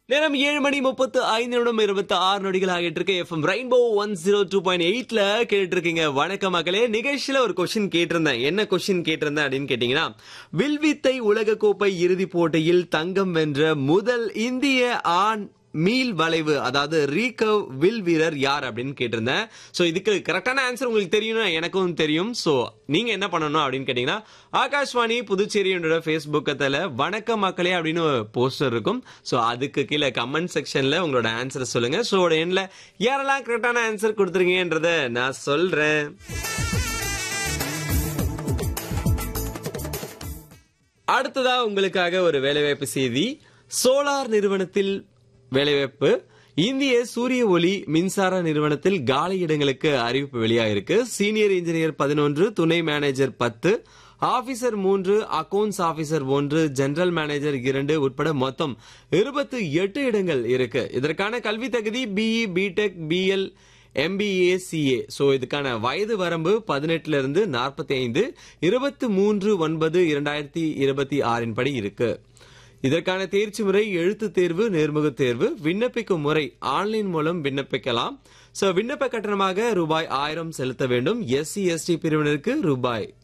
நேரம் ஏழு மணி முப்பத்து ஐந்து நிமிடம் இருபத்தி ஆறு நொடிகள் ஆகிட்டு இருக்கு FM rainbow one zero two point எயிட்ல கேட்டு இருக்கீங்க வணக்கம் மகளே நிகழ்ச்சியில ஒரு கொஸ்டின் கேட்டிருந்தேன் என்ன கொஸ்டின் கேட்டிருந்தேன் அப்படின்னு கேட்டீங்கன்னா வில்வித்தை உலக கோப்பை இறுதிப் போட்டியில் தங்கம் வென்ற முதல் இந்திய ஆண் மீள் வளைவு அதாவது ரீகவ் வில் வீரர் யார் அப்படின்னு கேட்டிருந்தேன் சோ இதுக்கு கரெக்டான ஆன்சர் உங்களுக்கு தெரியும்னா எனக்கும் தெரியும் சோ நீங்க என்ன பண்ணணும் அப்படின்னு கேட்டீங்கன்னா ஆகாஷ்வாணி புதுச்சேரியோட ஃபேஸ்புக்கத்துல வணக்க மக்களே அப்படின்னு போஸ்டர் இருக்கும் சோ அதுக்கு கீழே கமெண்ட் செக்ஷன்ல உங்களோட ஆன்சர் சொல்லுங்க சோ எண்ணில் யாரெல்லாம் கரெக்டான ஆன்சர் கொடுத்துருங்கன்றத நான் சொல்றேன் அடுத்ததா உங்களுக்காக ஒரு வேலைவாய்ப்பு செய்தி சோலார் நிறுவனத்தில் வேலைவாய்ப்பு இந்திய சூரிய ஒளி மின்சார நிறுவனத்தில் காலி இடங்களுக்கு அறிவிப்பு வெளியாயிருக்கு சீனியர் இன்ஜினியர் பதினொன்று துணை மேனேஜர் பத்து ஆபீசர் மூன்று அக்கவுண்ட்ஸ் ஆபீசர் ஒன்று ஜெனரல் மேனேஜர் இரண்டு உட்பட மொத்தம் இருபத்தி எட்டு இடங்கள் இருக்கு இதற்கான கல்வி தகுதி BE B Tech BL MBA CA so இதுக்கான வயது வரம்பு பதினெட்டுல இருந்து நாற்பத்தி ஐந்து இருபத்தி மூன்று ஒன்பது இரண்டாயிரத்தி இருபத்தி ஆறின் படி இருக்கு இதற்கான தேர்ச்சி முறை எழுத்து தேர்வு நேர்முக தேர்வு விண்ணப்பிக்கும் முறை ஆன்லைன் மூலம் விண்ணப்பிக்கலாம் சோ விண்ணப்ப கட்டணமாக ரூபாய் ஆயிரம் செலுத்த வேண்டும் எஸ்சி எஸ்டி பிரிவினருக்கு ரூபாய்